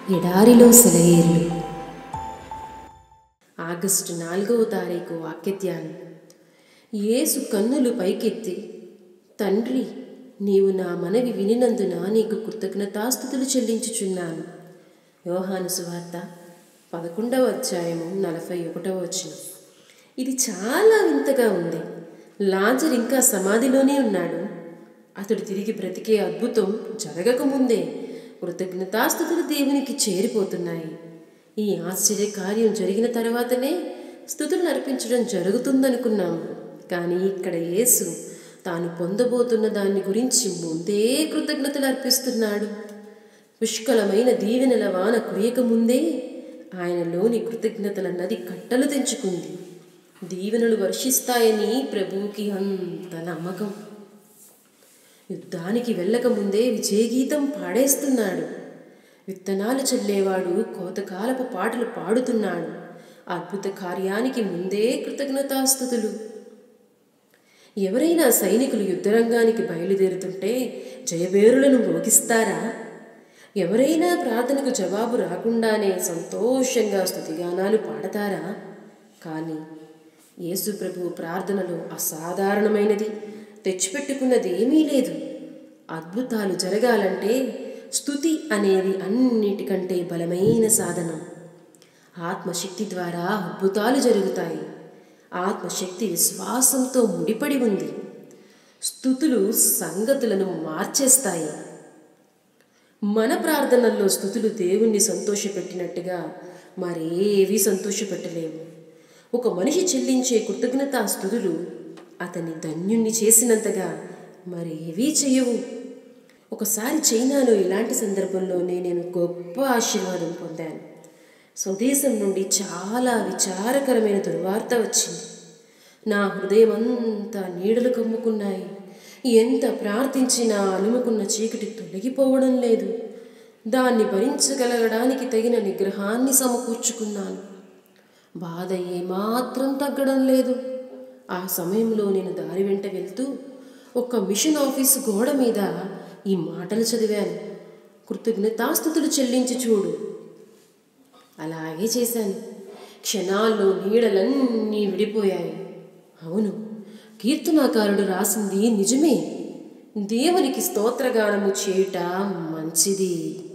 ఎడారిలో సెలయేర్లు ఆగస్టు నాలుగవ తారీఖు వాక్యధ్యానం యేసు కన్నులు పైకెత్తి తండ్రి నీవు నా మనవి వినినందున నీకు కృతజ్ఞతాస్థుతులు చెల్లించుచున్నాను యోహాను సువార్త పదకొండవ అధ్యాయము నలభై ఒకటవ వచనం ఇది చాలా వింతగా ఉంది లాజర్ ఇంకా సమాధిలోనే ఉన్నాడు అతడు తిరిగి బ్రతికే అద్భుతం జరగకముందే కృతజ్ఞతాస్థుతులు దేవునికి చేరిపోతున్నాయి ఈ ఆశ్చర్య కార్యం జరిగిన తర్వాతనే స్థుతులు అర్పించడం జరుగుతుందనుకున్నాము కానీ ఇక్కడ యేసు తాను పొందబోతున్న దాన్ని గురించి ముందే కృతజ్ఞతలు అర్పిస్తున్నాడు పుష్కలమైన దీవెనల వాన కురియకముందే ఆయనలోని కృతజ్ఞతల నది కట్టలు తెంచుకుంది దీవెనలు వర్షిస్తాయని ప్రభువుకి అంత నమ్మకం యుద్ధానికి వెళ్ళకముందే విజయగీతం పాడేస్తున్నాడు విత్తనాలు చల్లేవాడు కోతకాలపు పాటలు పాడుతున్నాడు అద్భుత కార్యానికి ముందే కృతజ్ఞతాస్థుతులు ఎవరైనా సైనికులు యుద్ధరంగానికి బయలుదేరుతుంటే జయబేరులను మోగిస్తారా ఎవరైనా ప్రార్థనకు జవాబు రాకుండానే సంతోషంగా స్థుతిగానాలు పాడతారా కానీ యేసు ప్రభు ప్రార్థనలో అసాధారణమైనది తెచ్చిపెట్టుకున్నది ఏమీ లేదు అద్భుతాలు జరగాలంటే స్థుతి అనేది అన్నిటికంటే బలమైన సాధనం ఆత్మశక్తి ద్వారా అద్భుతాలు జరుగుతాయి ఆత్మశక్తి విశ్వాసంతో ముడిపడి ఉంది స్థుతులు సంగతులను మార్చేస్తాయి మన ప్రార్థనల్లో స్థుతులు దేవుణ్ణి సంతోషపెట్టినట్టుగా మరేవి సంతోషపెట్టలేవు ఒక మనిషి చెల్లించే కృతజ్ఞతా స్థుతులు అతన్ని ధన్యుణ్ణి చేసినంతగా మరేవీ చేయవు ఒకసారి చైనాలో ఇలాంటి సందర్భంలోనే నేను గొప్ప ఆశీర్వాదం పొందాను స్వదేశం నుండి చాలా విచారకరమైన దుర్వార్త వచ్చింది నా హృదయం అంతా నీడలు కమ్ముకున్నాయి ఎంత ప్రార్థించినా అలుముకున్న చీకటి తొలగిపోవడం లేదు దాన్ని భరించగలగడానికి తగిన నిగ్రహాన్ని సమకూర్చుకున్నాను బాధ ఏమాత్రం తగ్గడం లేదు ఆ సమయంలో నేను దారి వెంట వెళ్తూ ఒక మిషన్ ఆఫీస్ గోడ మీద ఈ మాటలు చదివాను కృతజ్ఞతాస్థుతులు చెల్లించి చూడు అలాగే చేశాను క్షణాల్లో నీడలన్నీ విడిపోయాయి అవును కీర్తనాకారుడు రాసింది నిజమే దేవునికి స్తోత్రగానము చేయుట మంచిది